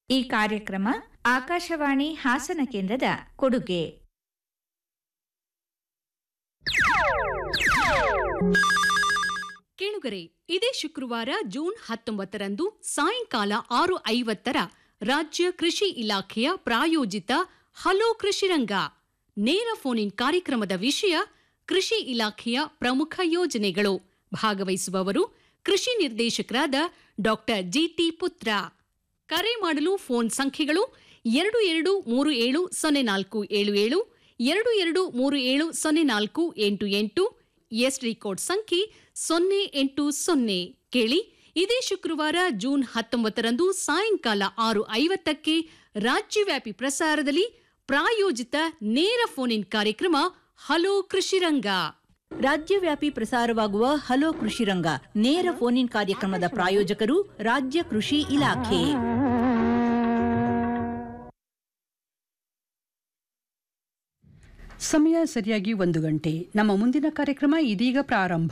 ಈ ಕಾರ್ಯಕ್ರಮ ಆಕಾಶವಾಣಿ ಹಾಸನ ಕೇಂದ್ರದ ಕೊಡುಗೆ ಕೇಳುಗರೆ ಇದೇ ಶುಕ್ರವಾರ ಜೂನ್ ಹತ್ತೊಂಬತ್ತರಂದು ಸಾಯಂಕಾಲ ಆರು ಐವತ್ತರ ರಾಜ್ಯ ಕೃಷಿ ಇಲಾಖೆಯ ಪ್ರಾಯೋಜಿತ ಹಲೋ ಕೃಷಿರಂಗ ನೇರ ಫೋನ್ ಇನ್ ಕಾರ್ಯಕ್ರಮದ ವಿಷಯ ಕೃಷಿ ಇಲಾಖೆಯ ಪ್ರಮುಖ ಯೋಜನೆಗಳು ಭಾಗವಹಿಸುವವರು ಕೃಷಿ ನಿರ್ದೇಶಕರಾದ ಡಾಕ್ಟರ್ ಜಿಟಿ ಪುತ್ರ ಕರೆ ಮಾಡಲು ಫೋನ್ ಸಂಖ್ಯೆಗಳು ಎರಡು ಎರಡು ಮೂರು ಏಳು ಸೊನ್ನೆ ನಾಲ್ಕು ಏಳು ಏಳು ಎರಡು ಎರಡು ಮೂರು ಏಳು ಸೊನ್ನೆ ನಾಲ್ಕು ಎಂಟು ಎಂಟು ಎಸ್ಡಿ ಕೋಡ್ ಸಂಖ್ಯೆ ಸೊನ್ನೆ ಎಂಟು ಸೊನ್ನೆ ಕೇಳಿ ಇದೇ ಶುಕ್ರವಾರ ಜೂನ್ ಹತ್ತೊಂಬತ್ತರಂದು ಸಾಯಂಕಾಲ ಆರು ಐವತ್ತಕ್ಕೆ ರಾಜ್ಯವ್ಯಾಪಿ ಪ್ರಸಾರದಲ್ಲಿ ಪ್ರಾಯೋಜಿತ ನೇರ ಫೋನ್ ಇನ್ ಕಾರ್ಯಕ್ರಮ ಹಲೋ ಕೃಷಿರಂಗ ರಾಜ್ಯವ್ಯಾಪಿ ಪ್ರಸಾರವಾಗುವ ಹಲೋ ಕೃಷಿರಂಗ ನೇರ ಫೋನ್ ಇನ್ ಕಾರ್ಯಕ್ರಮದ ಪ್ರಾಯೋಜಕರು ರಾಜ್ಯ ಕೃಷಿ ಇಲಾಖೆ ಸಮಯ ಸರಿಯಾಗಿ ಒಂದು ಗಂಟೆ ನಮ್ಮ ಮುಂದಿನ ಕಾರ್ಯಕ್ರಮ ಇದೀಗ ಪ್ರಾರಂಭ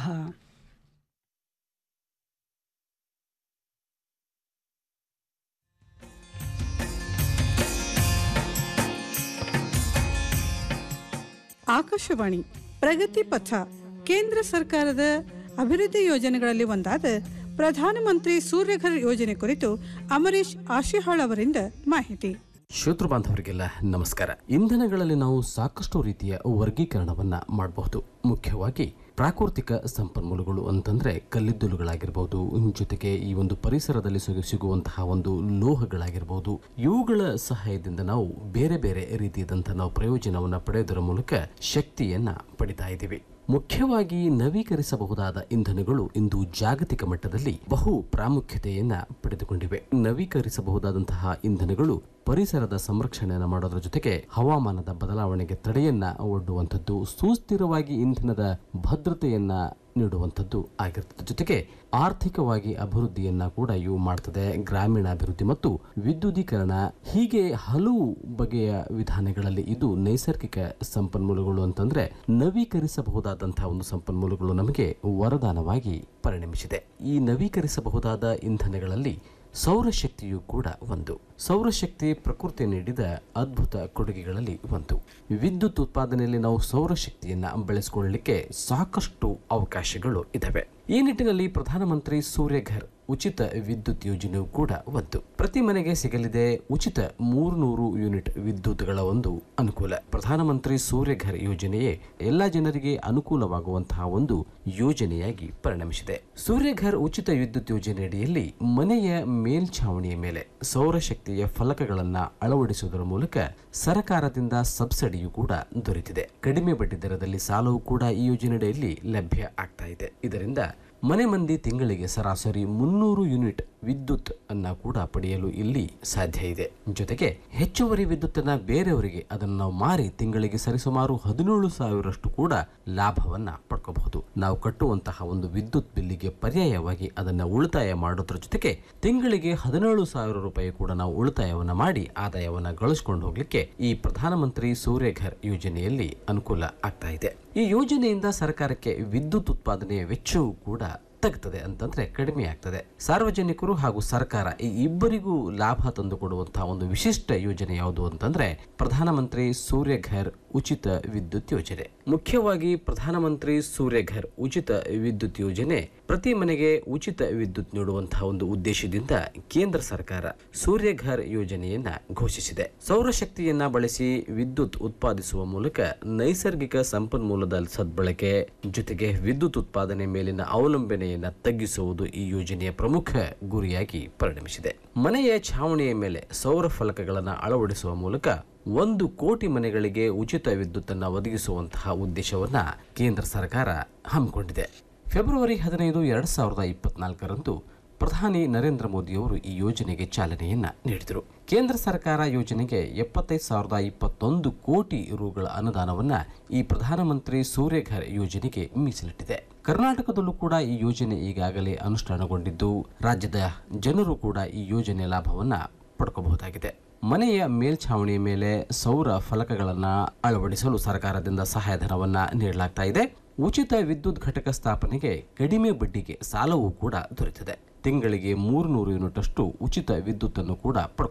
ಆಕಾಶವಾಣಿ ಪ್ರಗತಿ ಪಥ ಕೇಂದ್ರ ಸರ್ಕಾರದ ಅಭಿವೃದ್ಧಿ ಯೋಜನೆಗಳಲ್ಲಿ ಒಂದಾದ ಪ್ರಧಾನಮಂತ್ರಿ ಸೂರ್ಯಘರ್ ಯೋಜನೆ ಕುರಿತು ಅಮರೀಶ್ ಆಶಿಹಾಳ್ ಅವರಿಂದ ಮಾಹಿತಿ ಶ್ರೋತೃ ಬಾಂಧವರಿಗೆಲ್ಲ ನಮಸ್ಕಾರ ಇಂಧನಗಳಲ್ಲಿ ನಾವು ಸಾಕಷ್ಟು ರೀತಿಯ ವರ್ಗೀಕರಣವನ್ನ ಮಾಡಬಹುದು ಮುಖ್ಯವಾಗಿ ಪ್ರಾಕೃತಿಕ ಸಂಪನ್ಮೂಲಗಳು ಅಂತಂದ್ರೆ ಕಲ್ಲಿದ್ದಲುಗಳಾಗಿರ್ಬೋದು ಜೊತೆಗೆ ಈ ಒಂದು ಪರಿಸರದಲ್ಲಿ ಸಿಗು- ಸಿಗುವಂತಹ ಒಂದು ಲೋಹಗಳಾಗಿರ್ಬೋದು ಇವುಗಳ ಸಹಾಯದಿಂದ ನಾವು ಬೇರೆ ಬೇರೆ ರೀತಿಯಾದಂತಹ ನಾವು ಪ್ರಯೋಜನವನ್ನ ಪಡೆಯೋದರ ಮೂಲಕ ಶಕ್ತಿಯನ್ನ ಪಡಿತಾ ಇದ್ದೀವಿ ಮುಖ್ಯವಾಗಿ ನವೀಕರಿಸಬಹುದಾದ ಇಂಧನಗಳು ಇಂದು ಜಾಗತಿಕ ಮಟ್ಟದಲ್ಲಿ ಬಹು ಪ್ರಾಮುಖ್ಯತೆಯನ್ನ ಪಡೆದುಕೊಂಡಿವೆ ನವೀಕರಿಸಬಹುದಾದಂತಹ ಇಂಧನಗಳು ಪರಿಸರದ ಸಂರಕ್ಷಣೆಯನ್ನು ಮಾಡೋದ್ರ ಜೊತೆಗೆ ಹವಾಮಾನದ ಬದಲಾವಣೆಗೆ ತಡೆಯನ್ನ ಒಡ್ಡುವಂಥದ್ದು ಸುಸ್ಥಿರವಾಗಿ ಇಂಧನದ ಭದ್ರತೆಯನ್ನ ನೀಡುವಂಥದ್ದು ಆಗಿರ್ತದೆ ಜೊತೆಗೆ ಆರ್ಥಿಕವಾಗಿ ಅಭಿವೃದ್ಧಿಯನ್ನ ಕೂಡ ಇವು ಮಾಡ್ತದೆ ಗ್ರಾಮೀಣ ಅಭಿವೃದ್ಧಿ ಮತ್ತು ವಿದ್ಯುದೀಕರಣ ಹೀಗೆ ಹಲವು ಬಗೆಯ ವಿಧಾನಗಳಲ್ಲಿ ಇದು ನೈಸರ್ಗಿಕ ಸಂಪನ್ಮೂಲಗಳು ಅಂತಂದ್ರೆ ನವೀಕರಿಸಬಹುದಾದಂತಹ ಒಂದು ಸಂಪನ್ಮೂಲಗಳು ನಮಗೆ ವರದಾನವಾಗಿ ಪರಿಣಮಿಸಿದೆ ಈ ನವೀಕರಿಸಬಹುದಾದ ಇಂಧನಗಳಲ್ಲಿ ಸೌರಶಕ್ತಿಯು ಕೂಡ ಒಂದು ಸೌರಶಕ್ತಿ ಪ್ರಕೃತಿ ನೀಡಿದ ಅದ್ಭುತ ಕೊಡುಗೆಗಳಲ್ಲಿ ಒಂದು ವಿದ್ಯುತ್ ಉತ್ಪಾದನೆಯಲ್ಲಿ ನಾವು ಸೌರಶಕ್ತಿಯನ್ನ ಬೆಳೆಸಿಕೊಳ್ಳಲಿಕ್ಕೆ ಸಾಕಷ್ಟು ಅವಕಾಶಗಳು ಇದಾವೆ ಈ ನಿಟ್ಟಿನಲ್ಲಿ ಪ್ರಧಾನಮಂತ್ರಿ ಸೂರ್ಯಘರ್ ಉಚಿತ ವಿದ್ಯುತ್ ಯೋಜನೆಯು ಕೂಡ ಒಂದು ಪ್ರತಿ ಮನೆಗೆ ಸಿಗಲಿದೆ ಉಚಿತ ಮೂರ್ನೂರು ಯೂನಿಟ್ ವಿದ್ಯುತ್ಗಳ ಒಂದು ಅನುಕೂಲ ಪ್ರಧಾನಮಂತ್ರಿ ಸೂರ್ಯಘರ್ ಯೋಜನೆಯೇ ಎಲ್ಲಾ ಜನರಿಗೆ ಅನುಕೂಲವಾಗುವಂತಹ ಒಂದು ಯೋಜನೆಯಾಗಿ ಪರಿಣಮಿಸಿದೆ ಸೂರ್ಯಘರ್ ಉಚಿತ ವಿದ್ಯುತ್ ಯೋಜನೆಯಡಿಯಲ್ಲಿ ಮನೆಯ ಮೇಲ್ಛಾವಣಿಯ ಮೇಲೆ ಸೌರಶಕ್ತಿಯ ಫಲಕಗಳನ್ನ ಅಳವಡಿಸುವುದರ ಮೂಲಕ ಸರ್ಕಾರದಿಂದ ಸಬ್ಸಿಡಿಯು ಕೂಡ ದೊರೆತಿದೆ ಕಡಿಮೆ ಬಡ್ಡಿ ದರದಲ್ಲಿ ಸಾಲವು ಕೂಡ ಈ ಯೋಜನೆಯಡಿಯಲ್ಲಿ ಲಭ್ಯ ಆಗ್ತಾ ಇದೆ ಇದರಿಂದ ಮನೆ ಮಂದಿ ತಿಂಗಳಿಗೆ ಸರಾಸರಿ ಮುನ್ನೂರು ಯೂನಿಟ್ ವಿದ್ಯುತ್ ಅನ್ನ ಕೂಡ ಪಡೆಯಲು ಇಲ್ಲಿ ಸಾಧ್ಯ ಇದೆ ಜೊತೆಗೆ ಹೆಚ್ಚುವರಿ ವಿದ್ಯುತ್ತನ್ನ ಬೇರೆಯವರಿಗೆ ಅದನ್ನು ನಾವು ಮಾರಿ ತಿಂಗಳಿಗೆ ಸರಿಸುಮಾರು ಹದಿನೇಳು ಸಾವಿರಷ್ಟು ಕೂಡ ಲಾಭವನ್ನ ಪಡ್ಕೋಬಹುದು ನಾವು ಕಟ್ಟುವಂತಹ ಒಂದು ವಿದ್ಯುತ್ ಬಿಲ್ಲಿಗೆ ಪರ್ಯಾಯವಾಗಿ ಅದನ್ನ ಉಳಿತಾಯ ಮಾಡೋದ್ರ ಜೊತೆಗೆ ತಿಂಗಳಿಗೆ ಹದಿನೇಳು ಸಾವಿರ ರೂಪಾಯಿ ಕೂಡ ನಾವು ಉಳಿತಾಯವನ್ನ ಮಾಡಿ ಆದಾಯವನ್ನ ಗಳಿಸ್ಕೊಂಡು ಹೋಗ್ಲಿಕ್ಕೆ ಈ ಪ್ರಧಾನಮಂತ್ರಿ ಸೂರ್ಯಘರ್ ಯೋಜನೆಯಲ್ಲಿ ಅನುಕೂಲ ಆಗ್ತಾ ಇದೆ ಈ ಯೋಜನೆಯಿಂದ ಸರ್ಕಾರಕ್ಕೆ ವಿದ್ಯುತ್ ಉತ್ಪಾದನೆಯ ವೆಚ್ಚವೂ ಕೂಡ ತಗ್ತದೆ ಅಂತಂದ್ರೆ ಕಡಿಮೆ ಆಗ್ತದೆ ಸಾರ್ವಜನಿಕರು ಹಾಗೂ ಸರ್ಕಾರ ಈ ಇಬ್ಬರಿಗೂ ಲಾಭ ತಂದು ಕೊಡುವಂತಹ ಒಂದು ವಿಶಿಷ್ಟ ಯೋಜನೆ ಯಾವುದು ಅಂತಂದ್ರೆ ಪ್ರಧಾನಮಂತ್ರಿ ಸೂರ್ಯಘರ್ ಉಚಿತ ವಿದ್ಯುತ್ ಯೋಜನೆ ಮುಖ್ಯವಾಗಿ ಪ್ರಧಾನಮಂತ್ರಿ ಸೂರ್ಯಘರ್ ಉಚಿತ ವಿದ್ಯುತ್ ಯೋಜನೆ ಪ್ರತಿ ಮನೆಗೆ ಉಚಿತ ವಿದ್ಯುತ್ ನೀಡುವಂತಹ ಒಂದು ಉದ್ದೇಶದಿಂದ ಕೇಂದ್ರ ಸರ್ಕಾರ ಸೂರ್ಯಘರ್ ಯೋಜನೆಯನ್ನ ಘೋಷಿಸಿದೆ ಸೌರಶಕ್ತಿಯನ್ನ ಬಳಸಿ ವಿದ್ಯುತ್ ಉತ್ಪಾದಿಸುವ ಮೂಲಕ ನೈಸರ್ಗಿಕ ಸಂಪನ್ಮೂಲದ ಸದ್ಬಳಕೆ ಜೊತೆಗೆ ವಿದ್ಯುತ್ ಉತ್ಪಾದನೆ ಮೇಲಿನ ಅವಲಂಬನೆಯನ್ನ ತಗ್ಗಿಸುವುದು ಈ ಯೋಜನೆಯ ಪ್ರಮುಖ ಗುರಿಯಾಗಿ ಪರಿಣಮಿಸಿದೆ ಮನೆಯ ಛಾವಣಿಯ ಮೇಲೆ ಸೌರ ಫಲಕಗಳನ್ನು ಅಳವಡಿಸುವ ಮೂಲಕ ಒಂದು ಕೋಟಿ ಮನೆಗಳಿಗೆ ಉಚಿತ ವಿದ್ಯುತ್ತನ್ನು ಒದಗಿಸುವಂತಹ ಉದ್ದೇಶವನ್ನ ಕೇಂದ್ರ ಸರ್ಕಾರ ಹಮ್ಮಿಕೊಂಡಿದೆ ಫೆಬ್ರವರಿ ಹದಿನೈದು ಎರಡ್ ಸಾವಿರದ ಇಪ್ಪತ್ನಾಲ್ಕರಂದು ಪ್ರಧಾನಿ ನರೇಂದ್ರ ಮೋದಿಯವರು ಈ ಯೋಜನೆಗೆ ಚಾಲನೆಯನ್ನ ನೀಡಿದರು ಕೇಂದ್ರ ಸರ್ಕಾರ ಯೋಜನೆಗೆ ಎಪ್ಪತ್ತೈದು ಸಾವಿರದ ಇಪ್ಪತ್ತೊಂದು ಕೋಟಿ ರುಗಳ ಅನುದಾನವನ್ನ ಈ ಪ್ರಧಾನಮಂತ್ರಿ ಸೂರ್ಯಘರ್ ಯೋಜನೆಗೆ ಮೀಸಲಿಟ್ಟಿದೆ ಕರ್ನಾಟಕದಲ್ಲೂ ಕೂಡ ಈ ಯೋಜನೆ ಈಗಾಗಲೇ ಅನುಷ್ಠಾನಗೊಂಡಿದ್ದು ರಾಜ್ಯದ ಜನರು ಕೂಡ ಈ ಯೋಜನೆ ಲಾಭವನ್ನ ಪಡ್ಕೋಬಹುದಾಗಿದೆ ಮನೆಯ ಮೇಲ್ಛಾವಣಿಯ ಮೇಲೆ ಸೌರ ಫಲಕಗಳನ್ನ ಅಳವಡಿಸಲು ಸರ್ಕಾರದಿಂದ ಸಹಾಯಧನವನ್ನ ನೀಡಲಾಗ್ತಾ ಇದೆ ಉಚಿತ ವಿದ್ಯುತ್ ಘಟಕ ಸ್ಥಾಪನೆಗೆ ಕಡಿಮೆ ಬಡ್ಡಿಗೆ ಸಾಲವೂ ಕೂಡ ದೊರೆತಿದೆ ತಿಂಗಳಿಗೆ ಮೂರ್ನೂರು ಯೂನಿಟ್ ಅಷ್ಟು ಉಚಿತ ವಿದ್ಯುತ್ ಅನ್ನು ಕೂಡ ಪಡ್ಕೊ